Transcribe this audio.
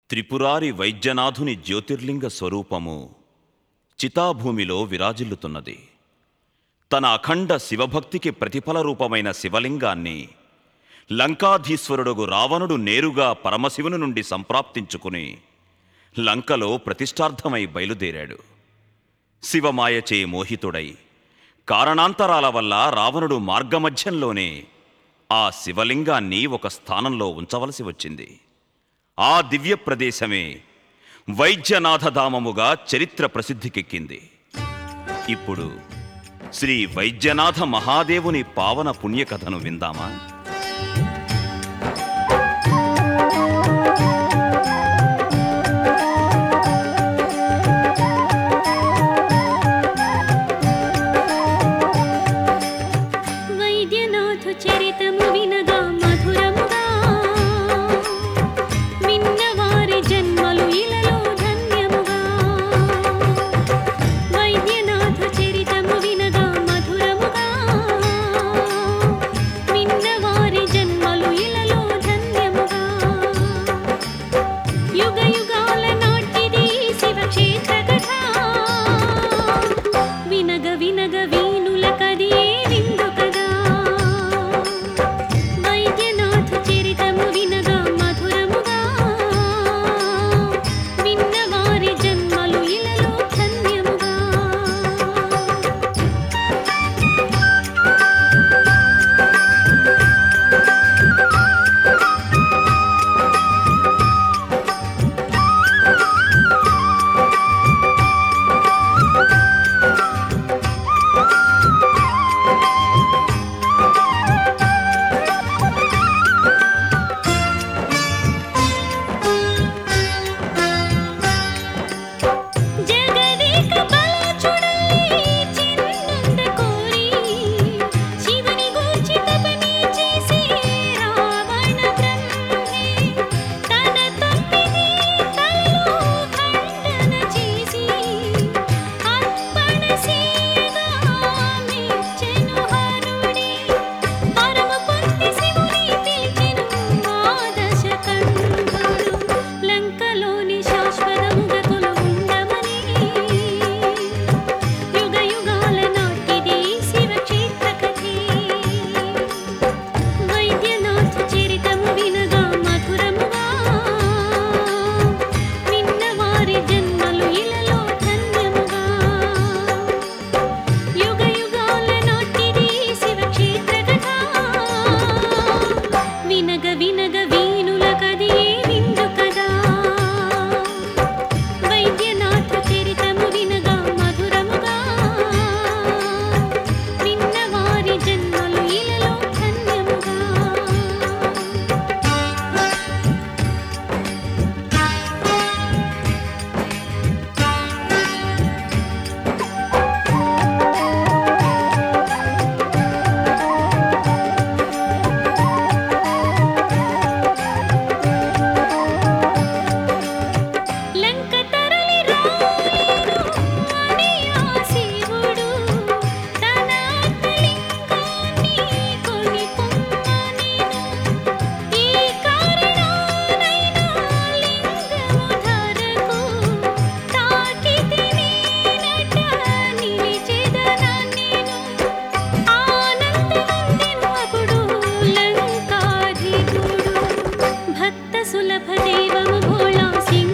త్రిపురారి వైద్యనాథుని జ్యోతిర్లింగ స్వరూపము చితాభూమిలో విరాజిల్లుతున్నది తన అఖండ శివభక్తికి ప్రతిఫల రూపమైన శివలింగాన్ని లంకాధీశ్వరుడుగు రావణుడు నేరుగా పరమశివుని నుండి సంప్రాప్తించుకుని లంకలో ప్రతిష్టార్థమై బయలుదేరాడు శివమాయచే మోహితుడై కారణాంతరాల వల్ల రావణుడు మార్గమధ్యంలోనే ఆ శివలింగాన్ని ఒక స్థానంలో ఉంచవలసి వచ్చింది ఆ దివ్య ప్రదేశమే వైద్యనాథధామముగా చరిత్ర ప్రసిద్ధికెక్కింది ఇప్పుడు శ్రీ వైద్యనాథ మహాదేవుని పావన పుణ్యకథను విందామా వైద్యనాథు చరితము వినగా మధురముగా విన్నవారి జన్మలు ఇలలో ధన్యముగా వైద్యనాథు చరితము వినగా మధురముగా విన్నవారి జన్మలు ఇలలో ధన్యముగా యుగ యుగాల నాటిది శివక్షేత్ర కథ వినగ వినగ వీణుల కది విందు కదా వైద్యనాథ చరితము వినగా మధురముగా విన్నవారి జన్మలు ఇలలో ధన్యముగా జగదేక బలచుడై చిన్నంద కోరి శివుని గూర్చి తపని చేసి రావణ బ్రహ్మే తన తొమ్మిది తలలు ఖండన చేసి అర్పణ చేయగా మెచ్చెను హరుడే పరమ పొంది శివుని పిలిచెను ఆ దశకంఠుడు లంకలోని శాశ్వతముగా కొలువుండమని యుగ యుగాల నాటిది శివక్షేత్ర కథే వైద్యనాథ చరితము వినగా మధురముగా విన్నవారి జన్మలు ఇలలో ధన్యముగా యుగ యుగాల నాటిది శివక్షేత్ర కథ వినగ వినగ వీణుల కది విందు కదా వైద్యనాథ చరితము వినగా మధురముగా విన్నవారి జన్మలు ఇలలో ధన్యముగా లంక తరలి రాలేను అని ఆ శివుడు తన ఆత్మలింగాన్ని కొని పొమ్మనెను. ఈ కారణానైనా లింగము ధరకు తాకితినేనట నిలిచెదనన్నెను. ఆనందముందెను అప్పుడు లంకాధికుడు భక్త సులభ దేవము భోళా సింగ్